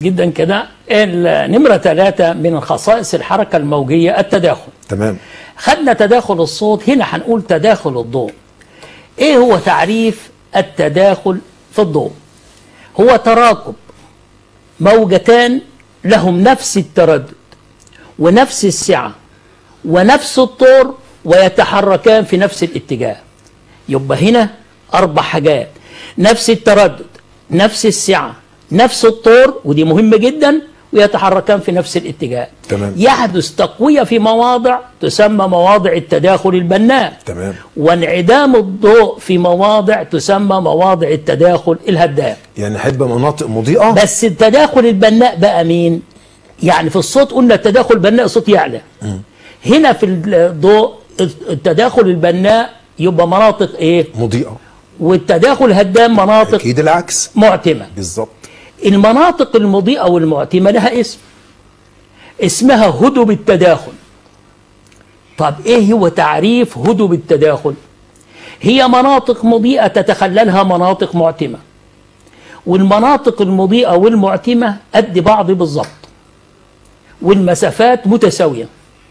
جدا كده نمرة ثلاثة من خصائص الحركة الموجية التداخل تمام خدنا تداخل الصوت هنا هنقول تداخل الضوء ايه هو تعريف التداخل في الضوء هو تراكب موجتان لهم نفس التردد ونفس السعة ونفس الطور ويتحركان في نفس الاتجاه يبقى هنا أربع حاجات نفس التردد نفس السعة نفس الطور ودي مهمة جدا ويتحركان في نفس الاتجاه تمام. يحدث تقوية في مواضع تسمى مواضع التداخل البناء تمام وانعدام الضوء في مواضع تسمى مواضع التداخل الهدام يعني هيبقى مناطق مضيئه بس التداخل البناء بقى مين يعني في الصوت قلنا التداخل البناء صوت يعلى هنا في الضوء التداخل البناء يبقى مناطق ايه مضيئه والتداخل الهدام مناطق اكيد العكس معتمة بالظبط المناطق المضيئة والمعتمة لها اسم اسمها هدب التداخل طب ايه هو تعريف هدب التداخل هي مناطق مضيئة تتخللها مناطق معتمة والمناطق المضيئة والمعتمة قد بعض بالظبط والمسافات متساوية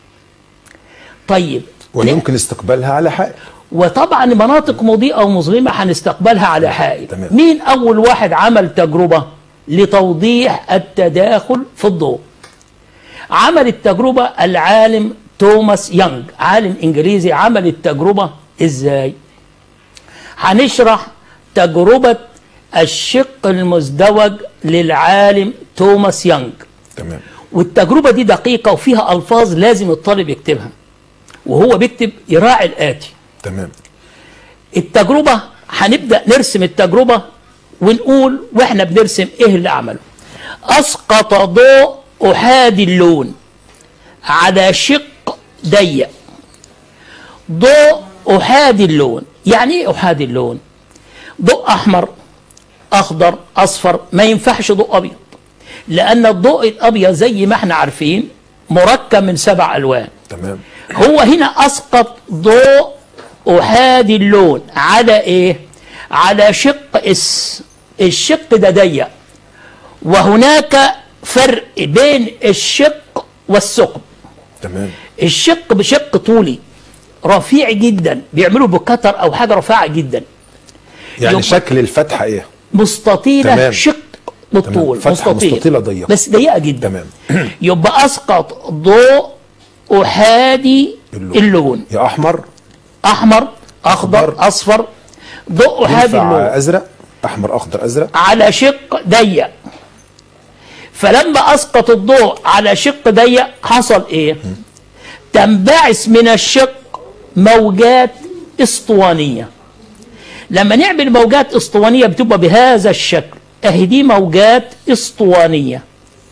طيب ويمكن استقبالها على حق وطبعا مناطق مضيئة ومظلمة هنستقبلها على حائل تمام. مين أول واحد عمل تجربة لتوضيح التداخل في الضوء عمل التجربة العالم توماس يانج عالم إنجليزي عمل التجربة إزاي هنشرح تجربة الشق المزدوج للعالم توماس يانج تمام والتجربة دي دقيقة وفيها ألفاظ لازم الطالب يكتبها وهو بيكتب يراعي الآتي تمام التجربة هنبدأ نرسم التجربة ونقول واحنا بنرسم ايه اللي عمله اسقط ضوء احادي اللون على شق ضيق ضوء احادي اللون يعني ايه احادي اللون ضوء احمر اخضر اصفر ما ينفعش ضوء ابيض لان الضوء الابيض زي ما احنا عارفين مركب من سبع الوان تمام هو هنا اسقط ضوء احادي اللون على ايه على شق اس الشق ده ضيق وهناك فرق بين الشق والثقب تمام الشق بشق طولي رفيع جدا بيعملوا بكتر او حاجه رفيعه جدا يعني يبقى- شكل الفتحه ايه مستطيله تمام. شق بالطول فتحة مستطيلة ضيقة. بس ضيقه جدا تمام يبقى اسقط ضوء احادي اللون. اللون يا احمر احمر اخضر أخضر. اصفر ضوء احادي ينفع اللون ازرق احمر اخضر ازرق على شق ضيق فلما اسقط الضوء على شق ضيق حصل ايه تنبعث من الشق موجات اسطوانيه لما نعمل موجات اسطوانيه بتبقى بهذا الشكل اهي دي موجات اسطوانيه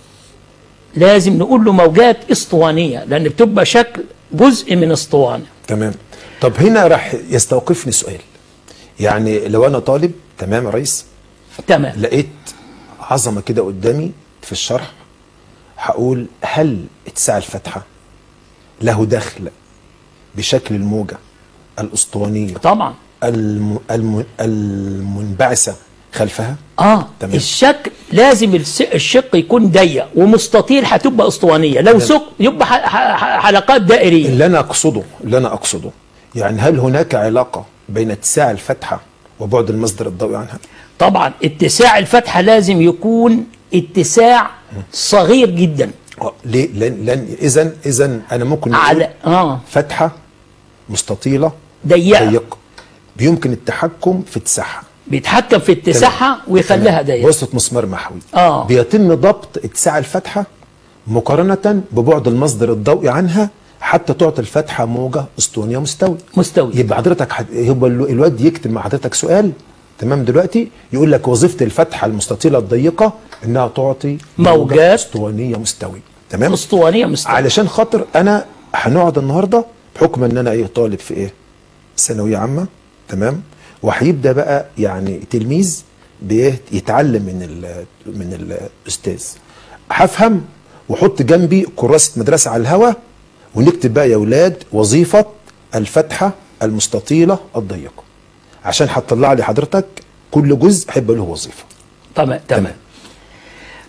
لازم نقول له موجات اسطوانيه لان بتبقى شكل جزء من اسطوانه تمام طب هنا راح يستوقفني سؤال يعني لو انا طالب تمام يا ريس تمام لقيت عظمه كده قدامي في الشرح هقول هل اتساع الفتحه له دخل بشكل الموجه الاسطوانيه طبعا الم... الم... المنبعثه خلفها اه تمام. الشكل لازم الس- الشق يكون ضيق ومستطيل هتبقى اسطوانيه لو ثقب يبقى ح- ح- ح- حلقات دائريه اللي انا اقصده اللي انا اقصده يعني هل هناك علاقه بين اتساع الفتحه وبعد المصدر الضوئي عنها طبعا اتساع الفتحه لازم يكون اتساع صغير جدا آه، ليه لان لان اذا اذا انا ممكن نقول على اه فتحه مستطيله ضيقه ضيقه بيمكن التحكم في اتساعها بيتحكم في اتساعها ويخليها ضيقه بواسطه مسمار محوي آه. بيتم ضبط اتساع الفتحه مقارنه ببعد المصدر الضوئي عنها حتى تعطي الفتحه موجه اسطوانيه مستوي مستوي يبقى حضرتك حد... يبقى الو- الواد يكتب مع حضرتك سؤال تمام دلوقتي يقول لك وظيفه الفتحه المستطيله الضيقه انها تعطي موجة موجات. اسطوانيه مستوي تمام اسطوانيه مستوى علشان خاطر انا هنقعد النهارده بحكم ان انا ايه طالب في ايه ثانويه عامه تمام وهيبدا بقى يعني تلميذ بايه يتعلم من ال من الاستاذ هفهم واحط جنبي كراسه مدرسه على الهوا ونكتب بقى يا اولاد وظيفه الفتحه المستطيله الضيقه عشان هتطلع لي حضرتك كل جزء هيبقى له وظيفه تمام تمام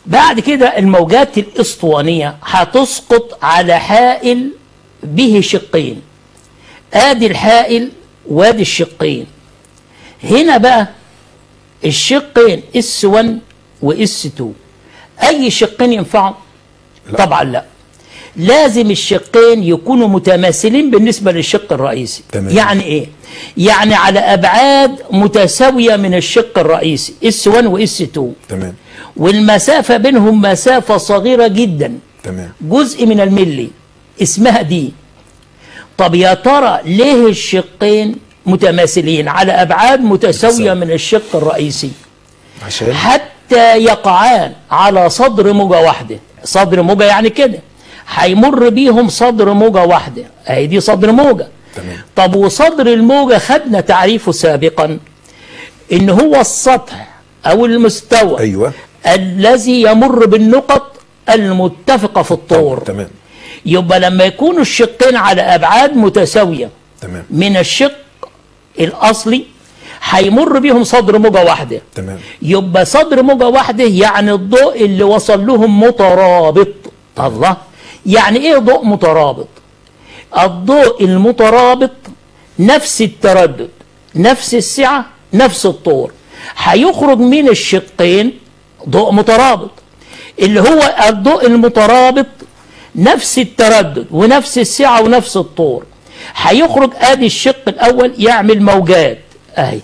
بعد كده الموجات الاسطوانيه هتسقط على حائل به شقين ادي الحائل وادي الشقين هنا بقى الشقين اس 1 واس 2 اي شقين ينفعوا لا. طبعا لا لازم الشقين يكونوا متماثلين بالنسبه للشق الرئيسي تمام. يعني ايه يعني على ابعاد متساويه من الشق الرئيسي اس 1 واس 2 تمام والمسافه بينهم مسافه صغيره جدا تمام جزء من الملي اسمها دي طب يا ترى ليه الشقين متماثلين على ابعاد متساويه متساوية. من الشق الرئيسي عشان حتى يقعان على صدر موجه واحده صدر موجه يعني كده هيمر بيهم صدر موجه واحده اهي دي صدر موجه تمام. طب وصدر الموجه خدنا تعريفه سابقا ان هو السطح او المستوى ايوه الذي يمر بالنقط المتفقه في الطور تمام يبقى لما يكونوا الشقين على ابعاد متساويه تمام من الشق الاصلي هيمر بيهم صدر موجه واحده تمام يبقى صدر موجه واحده يعني الضوء اللي وصل لهم مترابط الله يعني ايه ضوء مترابط الضوء المترابط نفس التردد نفس السعه نفس الطور هيخرج من الشقين ضوء مترابط اللي هو الضوء المترابط نفس التردد ونفس السعه ونفس الطور هيخرج ادي الشق الاول يعمل موجات اهي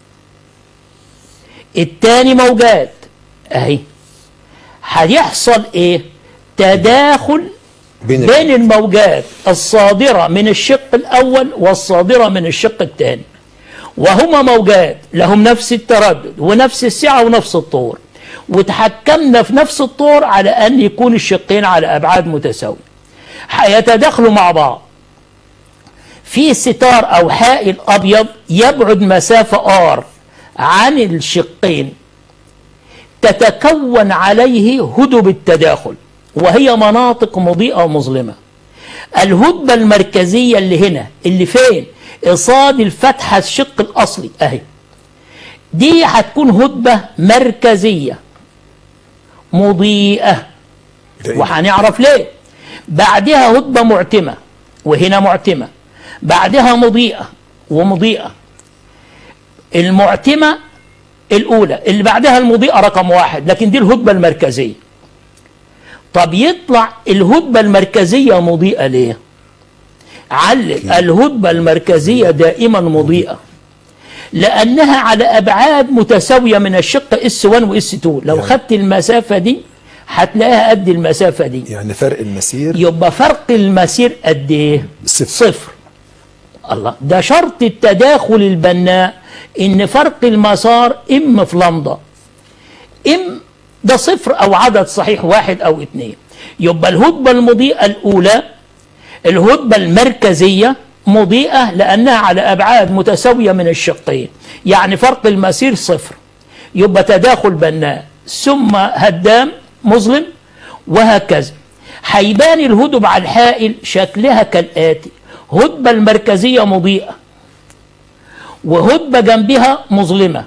التاني موجات اهي هيحصل ايه تداخل بين بين الموجات الصادرة من الشق الأول والصادرة من الشق الثاني وهما موجات لهم نفس التردد ونفس السعة ونفس الطور وتحكمنا في نفس الطور على أن يكون الشقين على أبعاد متساوية هيتداخلوا مع بعض في ستار أو حائل أبيض يبعد مسافة آر عن الشقين تتكون عليه هدب التداخل وهي مناطق مضيئة ومظلمة الهدبة المركزية اللي هنا اللي فين قصاد الفتحة الشق الأصلي أهي دي هتكون هدبة مركزية مضيئة ده إيه؟ وهنعرف ليه بعدها هدبة معتمة وهنا معتمة بعدها مضيئة ومضيئة المعتمة الأولى اللي بعدها المضيئة رقم واحد لكن دي الهدبة المركزية طب يطلع الهدبة المركزية مضيئة ليه علل الهدبة المركزية دائما مضيئة لأنها على أبعاد متساوية من الشق اس 1 واس 2 لو يعني- خدت المسافة دي هتلاقيها قد المسافة دي يعني فرق المسير يبقى فرق المسير قد ايه صفر. صفر الله ده شرط التداخل البناء ان فرق المسار ام في لمضه ام ده صفر او عدد صحيح واحد او اثنين يبقى الهدبه المضيئه الاولى الهدبه المركزيه مضيئه لانها على ابعاد متساويه من الشقين يعني فرق المسير صفر يبقى تداخل بناء ثم هدام مظلم وهكذا هيبان الهدب على الحائل شكلها كالآتي هدبة المركزية مضيئة وهدبة جنبها مظلمة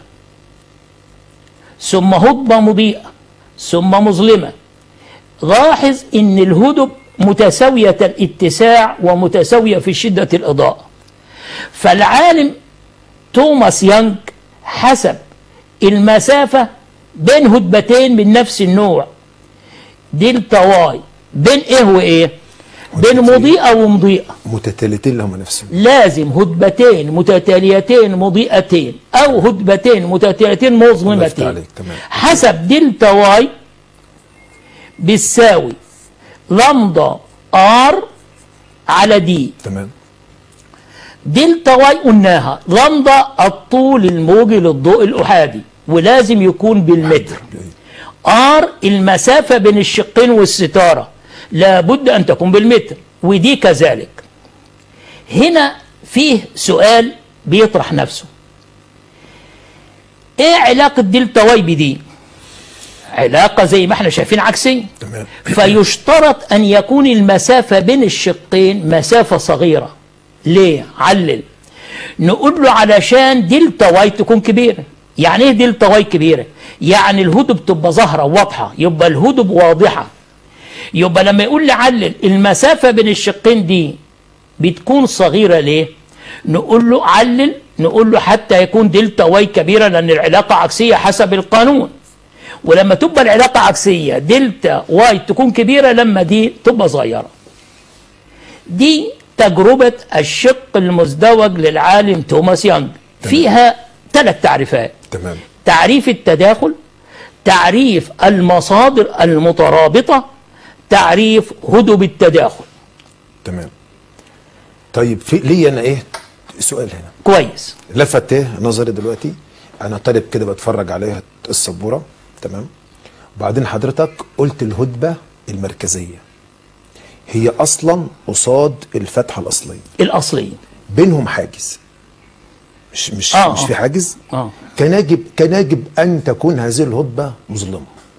ثم هدبة مضيئة ثم مظلمة لاحظ ان الهدب متساوية الاتساع ومتساوية في شدة الإضاءة فالعالم توماس يانج حسب المسافة بين هدبتين من نفس النوع دلتا واي بين ايه وايه بين مضيئة ومضيئة متتالتين لهم نفسهم لازم هدبتين متتاليتين مضيئتين او هدبتين متتاليتين الله يفتح مظلمتين عليك، تمام. حسب دلتا واي بتساوي لمضة ار على دي تمام دلتا واي قلناها لمضة الطول الموجي للضوء الأحادي ولازم يكون بالمتر ار المسافة بين الشقين والستارة لابد أن تكون بالمتر ودي كذلك هنا فيه سؤال بيطرح نفسه ايه علاقة دلتا واي بدي علاقة زي ما احنا شايفين عكسية تمام فيشترط أن يكون المسافة بين الشقين مسافة صغيرة ليه؟ علل نقول له علشان دلتا واي تكون كبيرة يعني ايه دلتا واي كبيره يعني الهدب تبقى ظاهره واضحه يبقى الهدب واضحه يبقى لما يقول لي علل المسافه بين الشقين دي بتكون صغيره ليه نقول له علل نقول له حتى يكون دلتا واي كبيره لان العلاقه عكسيه حسب القانون ولما تبقى العلاقه عكسيه دلتا واي تكون كبيره لما دي تبقى صغيره دي تجربة الشق المزدوج للعالم توماس يانج فيها ثلاث تعريفات تمام تعريف التداخل تعريف المصادر المترابطة تعريف هدب التداخل تمام طيب في ليا انا ايه سؤال هنا كويس لفت ايه نظري دلوقتي انا طالب كده بتفرج عليها السبوره تمام وبعدين حضرتك قلت الهدبه المركزيه هي اصلا قصاد الفتحه الاصليه الأصلي بينهم حاجز مش مش آه، مش آه. في حاجز آه. كان يجب كان يجب ان تكون هذه الهدبه مظلمه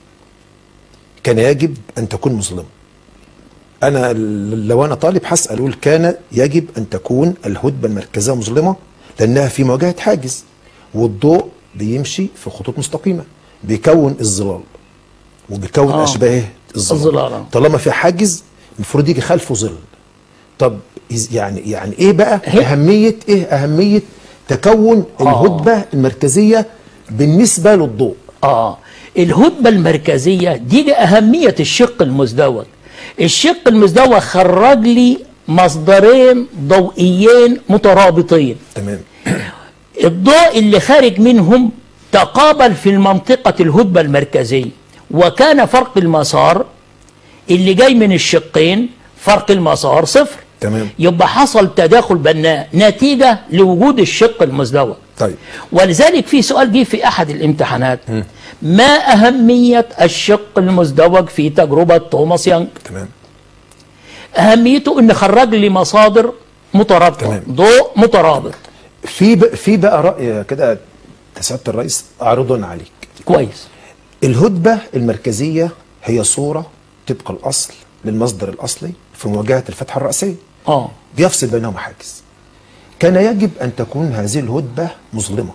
كان يجب ان تكون مظلمه انا ل- لو انا طالب هسال اقول كان يجب ان تكون الهدبه المركزيه مظلمه لانها في مواجهه حاجز والضوء بيمشي في خطوط مستقيمه بيكون الظلال وبيكون آه. اشباه الظلال الظلال، آه. طالما في حاجز المفروض يجي خلفه ظل طب إز- يعني يعني ايه بقى هي- اهميه ايه اهميه تكون الهدبه المركزيه بالنسبه للضوء آه الهدبة المركزية دي أهمية الشق المزدوج الشق المزدوج خرج لي مصدرين ضوئيين مترابطين تمام الضوء اللي خارج منهم تقابل في المنطقة الهدبة المركزية وكان فرق المسار اللي جاي من الشقين فرق المسار صفر تمام. يبقى حصل تداخل بناء نتيجة لوجود الشق المزدوج طيب ولذلك في سؤال جه في أحد الامتحانات ما أهمية الشق المزدوج في تجربة توماس يانج تمام أهميته أن خرج لي مصادر مترابطة تمام. ضوء مترابط في ب... في بقى راي كده سعاده الرئيس اعرضه عليك كويس الهدبه المركزيه هي صوره طبق الاصل للمصدر الاصلي في مواجهه الفتحه الرئيسيه اه بيفصل بينهم حاجز كان يجب ان تكون هذه الهدبه مظلمه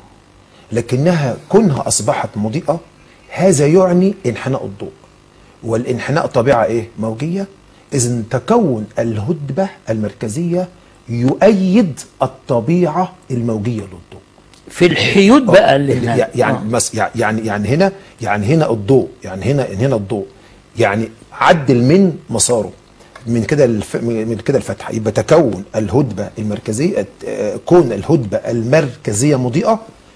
لكنها كونها اصبحت مضيئه هذا يعني انحناء الضوء والانحناء طبيعه ايه موجيه اذا تكون الهدبه المركزيه يؤيد الطبيعه الموجيه للضوء في الحيود بقى اللي هناك يعني آه. مس يعني يعني هنا يعني هنا الضوء يعني هنا هنا الضوء يعني عدل من مساره من كده الف من كده الفتحه يبقى تكون الهدبه المركزيه آه، كون الهدبه المركزيه مضيئه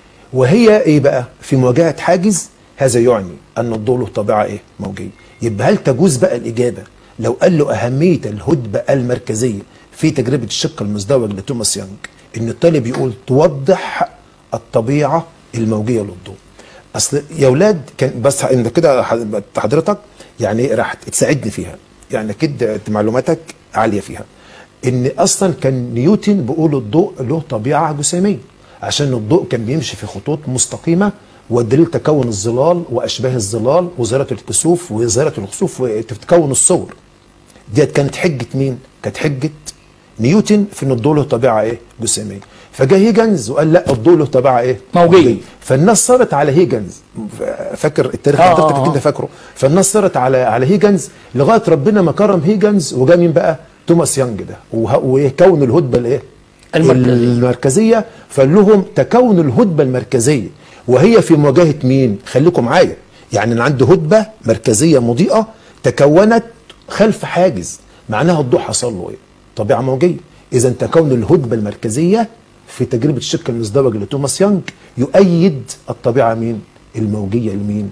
وهي ايه بقى في مواجهه حاجز هذا يعني ان الضوء له طبيعه ايه موجيه يبقى هل تجوز بقى الاجابه لو قال له اهميه الهدبه المركزيه في تجربه الشق المزدوج لتوماس يانج ان الطالب يقول توضح الطبيعه الموجيه للضوء اصل يا اولاد كان بس انت كده ح- حضرتك يعني إيه راح تساعدني فيها يعني اكيد معلوماتك عاليه فيها ان اصلا كان نيوتن بيقول الضوء له طبيعه جسيميه عشان الضوء كان بيمشي في خطوط مستقيمه والدليل تكون الظلال واشباه الظلال وظاهره الكسوف وظاهره الخسوف وتتكون الصور ديت كانت حجه مين؟ كانت حجه نيوتن في ان الضوء له طبيعه ايه؟ جسيميه فجاء هيجنز وقال لا الضوء له طبيعه ايه؟ موجية. فالناس صارت على هيجنز فاكر التاريخ آه، حضرتك آه، آه. انت فاكره فالناس صارت على على هيجنز لغايه ربنا ما كرم هيجنز وجا مين بقى؟ توماس يانج ده وه- ويكون الهدبه الايه؟ المركزية. المركزيه فقال لهم تكون الهدبه المركزيه وهي في مواجهه مين؟ خليكم معايا يعني انا عندي هدبه مركزيه مضيئه تكونت خلف حاجز معناها الضوء حصل له ايه؟ طبيعه موجيه اذا تكون الهدبه المركزيه في تجربه الشق المزدوج لتوماس يانج يؤيد الطبيعه مين؟ الموجيه لمين؟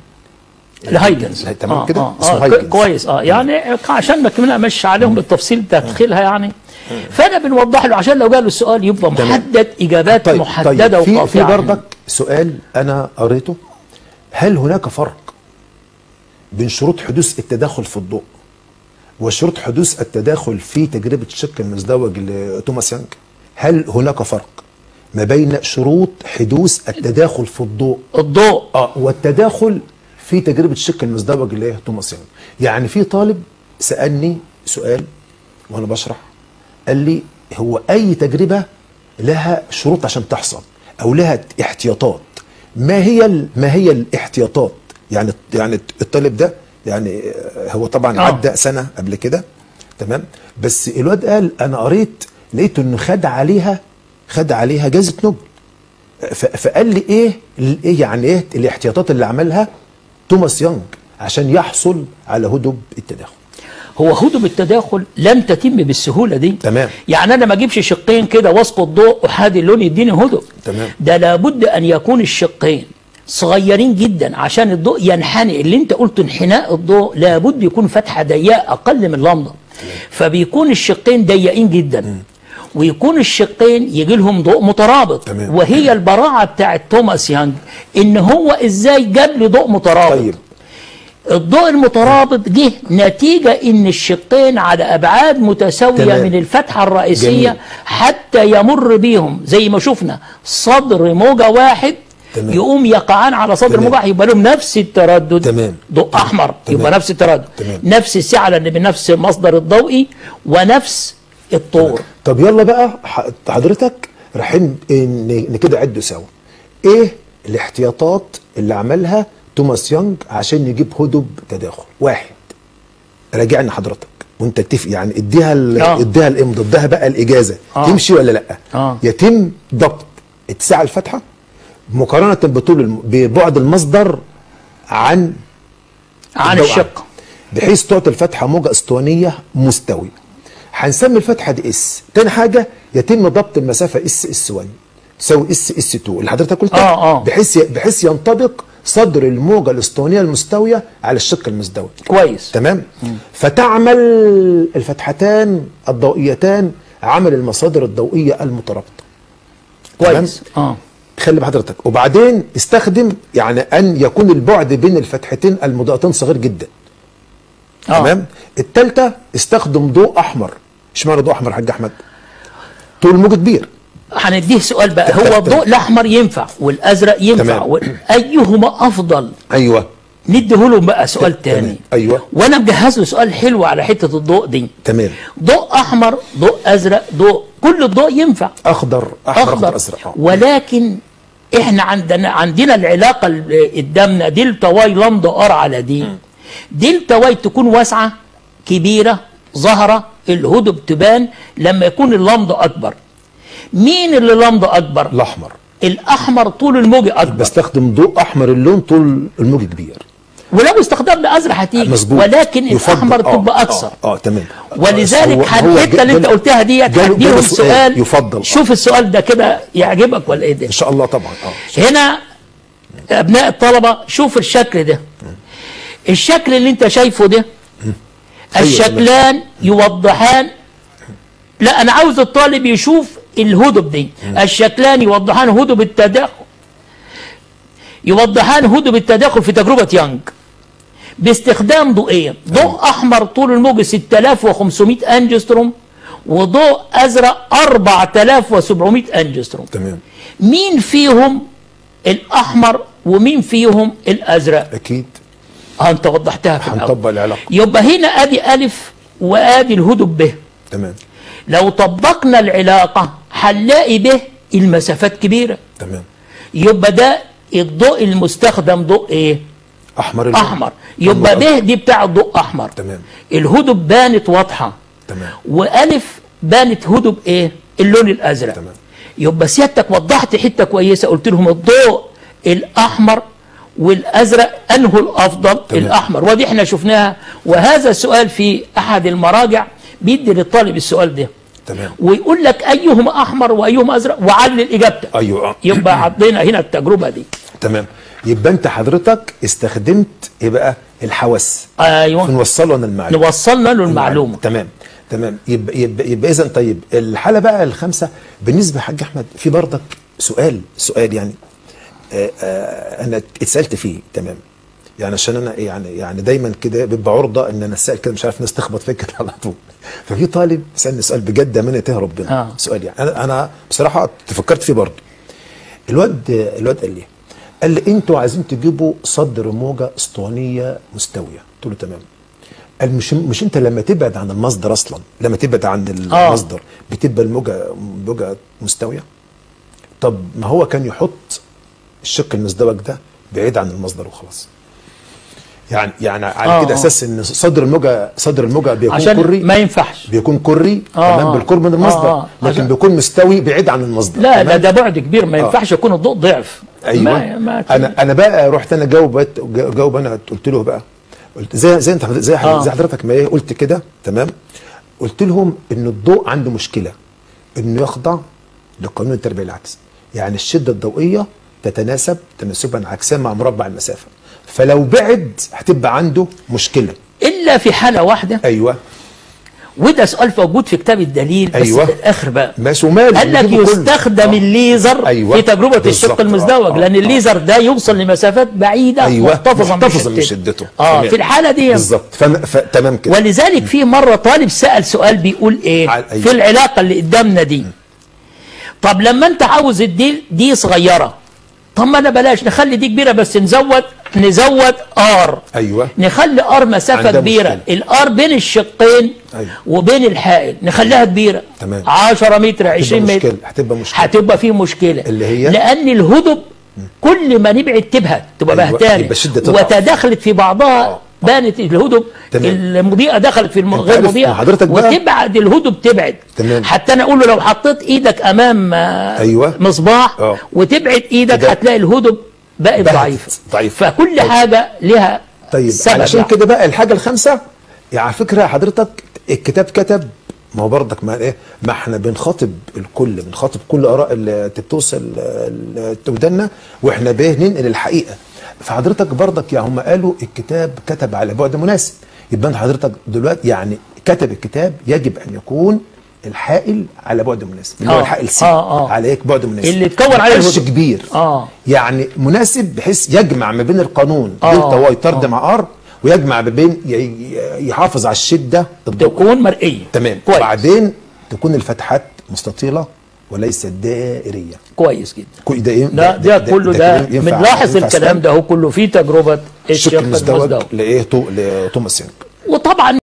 الهايجنز تمام آه كده؟ آه اسمه آه هايجنز. كويس اه يعني عشان ما كمان مش عليهم بالتفصيل تدخيلها يعني فانا بنوضح له عشان لو جاله السؤال يبقى تمام. محدد اجابات طيب محدده طيب في وقاطعه في برضك سؤال انا قريته هل هناك فرق بين شروط حدوث التداخل في الضوء وشروط حدوث التداخل في تجربه الشق المزدوج لتوماس يانج هل هناك فرق ما بين شروط حدوث التداخل في الضوء الضوء اه والتداخل في تجربه الشق المزدوج اللي هي توماس يانج يعني في طالب سالني سؤال وانا بشرح قال لي هو اي تجربه لها شروط عشان تحصل او لها احتياطات ما هي ال- ما هي الاحتياطات يعني يعني الطالب ده يعني آه، هو طبعا آه. عدى سنه قبل كده تمام بس الواد قال انا قريت لقيت انه خد عليها خد عليها جائزه نوبل ف- فقال لي ايه ال- ايه يعني ايه الاحتياطات اللي عملها توماس يونغ عشان يحصل على هدب التداخل هو هدب التداخل لم تتم بالسهوله دي تمام. يعني انا ما اجيبش شقين كده واسقط ضوء احادي اللون يديني هدب تمام. ده لابد ان يكون الشقين صغيرين جدا عشان الضوء ينحني اللي انت قلت انحناء الضوء لابد يكون فتحه ضيقه اقل من لمضه فبيكون الشقين ضيقين جدا ويكون الشقين يجي لهم ضوء مترابط تمام. وهي البراعه بتاعت توماس يانج ان هو ازاي جاب لي ضوء مترابط طيب الضوء المترابط جه نتيجة ان الشقين على ابعاد متساوية تمام. من الفتحة الرئيسية جميل. حتى يمر بيهم زي ما شفنا صدر موجة واحد تمام. يقوم يقعان على صدر تمام. موجة واحد يبقى لهم نفس التردد تمام. ضوء احمر تمام. يبقى نفس التردد تمام. نفس السعة لان بنفس المصدر الضوئي ونفس الطور طب يلا بقى ح- حضرتك رايحين ن- ن- كده عدوا سوا ايه الاحتياطات اللي عملها توماس يونغ عشان يجيب هدب تداخل واحد راجعني حضرتك وانت اتفق يعني اديها ال- آه. اديها الامضه اديها بقى الاجازه آه. تمشي ولا لا آه. يتم ضبط اتساع الفتحه مقارنه بطول الم- ببعد المصدر عن عن الضوء الشق بحيث تعطي الفتحه موجه اسطوانيه مستويه هنسمي الفتحه دي اس تاني حاجه يتم ضبط المسافه اس اس 1 تساوي اس اس 2 اللي حضرتك قلتها آه، آه. بحيث بحيث ينطبق صدر الموجه الاسطوانيه المستويه على الشق المزدوج كويس تمام فتعمل الفتحتان الضوئيتان عمل المصادر الضوئيه المترابطه كويس اه خلي بحضرتك وبعدين استخدم يعني ان يكون البعد بين الفتحتين المضاءتين صغير جدا آه. تمام الثالثه استخدم ضوء احمر اشمعنى ضوء احمر يا حاج احمد طول موجه كبير هنديه سؤال بقى تمام. هو الضوء الاحمر ينفع والازرق ينفع تمام. و- ايهما افضل ايوه نديه لهم بقى سؤال تمام. تاني أيوة. وانا مجهز له سؤال حلو على حته الضوء دي تمام ضوء احمر ضوء ازرق ضوء كل الضوء ينفع اخضر احمر اخضر اخضر ازرق آه. ولكن احنا عندنا عندنا العلاقه اللي قدامنا دلتا واي لامدا ار على دي دلتا واي تكون واسعه كبيره ظاهره الهدب تبان لما يكون اللامدا اكبر مين اللي لامدا اكبر الاحمر الاحمر طول الموج اكبر بستخدم ضوء احمر اللون طول الموج كبير ولو استخدمنا ازرق هتيجي مظبوط ولكن يفضل. الاحمر آه، تبقى اكثر اه, آه تمام ولذلك هو- هو الحته اللي انت جال- قلتها ديت جاله- هديهم جاله سؤال يفضل شوف السؤال ده كده يعجبك ولا ايه ده ان شاء الله طبعا اه هنا ابناء الطلبه شوف الشكل ده الشكل اللي انت شايفه ده الشكلان يوضحان لا انا عاوز الطالب يشوف الهدب دي الشكلان يوضحان هدب التداخل يوضحان هدب التداخل في تجربه يانج باستخدام ضوئين ضوء احمر طول الموج 6500 انجستروم وضوء ازرق 4700 انجستروم تمام مين فيهم الاحمر ومين فيهم الازرق اكيد اه انت وضحتها في الأول. هنطبق العلاقه يبقى هنا ادي الف وادي الهدب ب تمام لو طبقنا العلاقه هنلاقي به المسافات كبيره تمام يبقى ده الضوء المستخدم ضوء ايه احمر اللون. احمر يبقى الله به دي بتاع الضوء احمر تمام. الهدب بانت واضحه تمام والف بانت هدب ايه اللون الازرق تمام. يبقى سيادتك وضحت حته كويسه قلت لهم الضوء الاحمر والازرق انه الافضل تمام. الاحمر ودي احنا شفناها وهذا السؤال في احد المراجع بيدي للطالب السؤال ده تمام ويقول لك ايهما احمر وايهما ازرق وعلل اجابتك ايوه آه. يبقى عطينا هنا التجربه دي تمام يبقى انت حضرتك استخدمت ايه بقى الحواس ايوه نوصله لنا المعلومه نوصلنا له المعلومه تمام تمام يبقى يبقى, يبقى اذا طيب الحاله بقى الخامسه بالنسبه يا حاج احمد في برضك سؤال سؤال يعني آه آه انا اتسالت فيه تمام يعني عشان انا يعني يعني دايما كده بيبقى عرضه ان انا اسال كده مش عارف ناس تخبط فيا كده على طول ففي طالب سالني سؤال بجد من يتاه ربنا آه. سؤال يعني انا انا بصراحه فكرت فيه برضه الواد الواد قال لي قال لي انتوا عايزين تجيبوا صدر موجه اسطوانيه مستويه قلت له تمام قال مش مش انت لما تبعد عن المصدر اصلا لما تبعد عن المصدر بتبقى الموجه موجه مستويه طب ما هو كان يحط الشق المزدوج ده بعيد عن المصدر وخلاص يعني يعني على آه، كده آه. اساس ان صدر الموجه صدر الموجه بيكون عشان كري ما ينفعش بيكون كري آه، تمام آه. بالقرب من المصدر آه، آه. لكن عشان- بيكون مستوي بعيد عن المصدر لا تمام؟ ده ده بعد كبير ما آه. ينفعش يكون الضوء ضعف ايوه ما ما انا انا بقى رحت انا جاوبت جاوب انا قلت له بقى قلت زي زي انت زي آه. زي حضرتك ما ايه قلت كده تمام قلت لهم ان الضوء عنده مشكله انه يخضع لقانون التربيه العكسي يعني الشده الضوئيه تتناسب تناسبا عكسيا مع مربع المسافه فلو بعد هتبقى عنده مشكله الا في حاله واحده ايوه وده سؤال موجود في كتاب الدليل بس أيوة. في الاخر بقى ماشي وماله قال لك نجيبه كله. يستخدم آه. الليزر أيوة. في تجربه بالظبط. الشق آه، المزدوج آه، لان آه. الليزر ده يوصل لمسافات بعيده أيوة. محتفظا محتفظا بشدته. بشدته. اه تمام. في الحاله دي بالظبط فم... ف... تمام كده ولذلك في مره طالب سال سؤال بيقول ايه على- أيوة. في العلاقه اللي قدامنا دي طب لما انت عاوز الدي دي صغيره طب ما انا بلاش نخلي دي كبيره بس نزود نزود ار ايوه نخلي ار مسافه عندها كبيره مشكلة. الار بين الشقين أيوة. وبين الحائل نخليها كبيره تمام. 10 متر 20 هتبقى متر مشكله هتبقى مشكله هتبقى في مشكله اللي هي؟ لان الهدب كل ما نبعد تبهت تبقى أيوة، بهتانه يبقى الشدة تضعف. وتداخلت في بعضها آه. بانت الهدب تمام. المضيئه دخلت في الم- أنت غير عارف مضيئه وحضرتك بقى- وتبعد الهدب تبعد تمام. حتى انا اقول له لو حطيت ايدك امام آه، أيوة. مصباح آه. وتبعد ايدك كده. هتلاقي الهدب بقت بهتت، ضعيفه ضعيفة. فكل طيب. حاجه لها طيب سبب علشان يعني. كده بقى الحاجه الخامسه يعني على فكره حضرتك الكتاب كتب ما هو برضك ما ايه ما احنا بنخاطب الكل بنخاطب كل اراء اللي بتوصل ال- ودنا واحنا بيه ننقل الحقيقه فحضرتك برضك يعني هم قالوا الكتاب كتب على بعد مناسب يبقى انت حضرتك دلوقتي يعني كتب الكتاب يجب ان يكون الحائل على بعد مناسب اللي هو آه، الحائل سي آه، آه. عليك بعد مناسب اللي اتكون ما عليه يبقاش الهدوء. كبير آه. يعني مناسب بحيث يجمع ما بين القانون آه، دلتا واي طرد آه. مع ار ويجمع ما بين ي- ي- يحافظ على الشده الضوء تكون مرئيه تمام كويس وبعدين تكون الفتحات مستطيله وليست دائريه كويس جدا كو- ده ايه ده ده كله ده كلام ينفع- بنلاحظ ينفع الكلام سؤال؟ ده هو كله في تجربه الشق الشق المزدوج المزدوج لايه تو- لتوماس يانج وطبعا